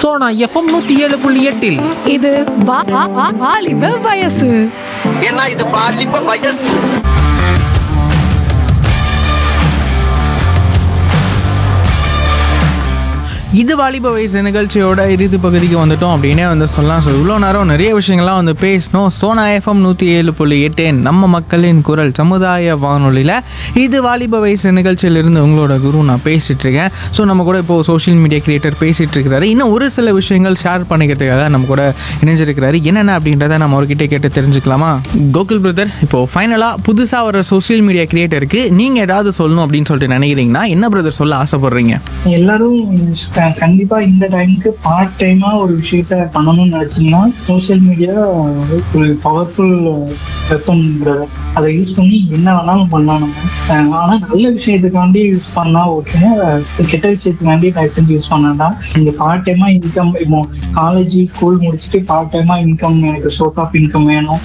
Sona FM நூத்தி ஏழு புள்ளி எட்டில் இது வா- வா- வா- வாலிப வயசு ஏன்னா இது பாலிப்ப வயசு இது வாலிப வயசு நிகழ்ச்சியோட இறுதி பகுதிக்கு வந்துட்டோம் அப்படின்னே வந்து சொல்லலாம் ஸோ இவ்வளோ நேரம் நிறைய விஷயங்கள்லாம் வந்து பேசணும் சோனா எஃப்எம் நூற்றி ஏழு புள்ளி எட்டு நம்ம மக்களின் குரல் சமுதாய வானொலியில் இது வாலிப வயசு நிகழ்ச்சியிலிருந்து உங்களோட குரு நான் பேசிட்டு இருக்கேன் ஸோ நம்ம கூட இப்போ சோஷியல் மீடியா கிரியேட்டர் பேசிட்டு இருக்கிறாரு இன்னும் ஒரு சில விஷயங்கள் ஷேர் பண்ணிக்கிறதுக்காக நம்ம கூட இணைஞ்சிருக்கிறாரு என்னென்ன அப்படின்றத நம்ம அவர்கிட்ட கேட்டு தெரிஞ்சுக்கலாமா கோகுல் பிரதர் இப்போ ஃபைனலாக புதுசாக வர சோஷியல் மீடியா கிரியேட்டருக்கு நீங்கள் ஏதாவது சொல்லணும் அப்படின்னு சொல்லிட்டு நினைக்கிறீங்கன்னா என்ன பிரதர் சொல்ல ஆசைப்படுறீங்க எல்லாரும் க- கண்டிப்பா இந்த டைமுக்கு பார்ட் டைமா ஒரு விஷயத்த பண்ணணும்னு நினைச்சீங்கன்னா சோஷியல் மீடியா ஒரு பவர்ஃபுல் வெப்பன்ங்கிறது அதை யூஸ் பண்ணி என்ன வேணாலும் பண்ணலாம் நம்ம அஹ் ஆனா நல்ல விஷயத்துக்காண்டி யூஸ் பண்ணா ஓகே கெட்ட விஷயத்துக்காண்டி தயவு செஞ்சு யூஸ் பண்ணாண்டா இந்த பார்ட் டைமா இன்கம் இப்போ காலேஜ் ஸ்கூல் முடிச்சுட்டு பார்ட் டைமா இன்கம் எனக்கு சோர்ஸ் ஆஃப் இன்கம் வேணும்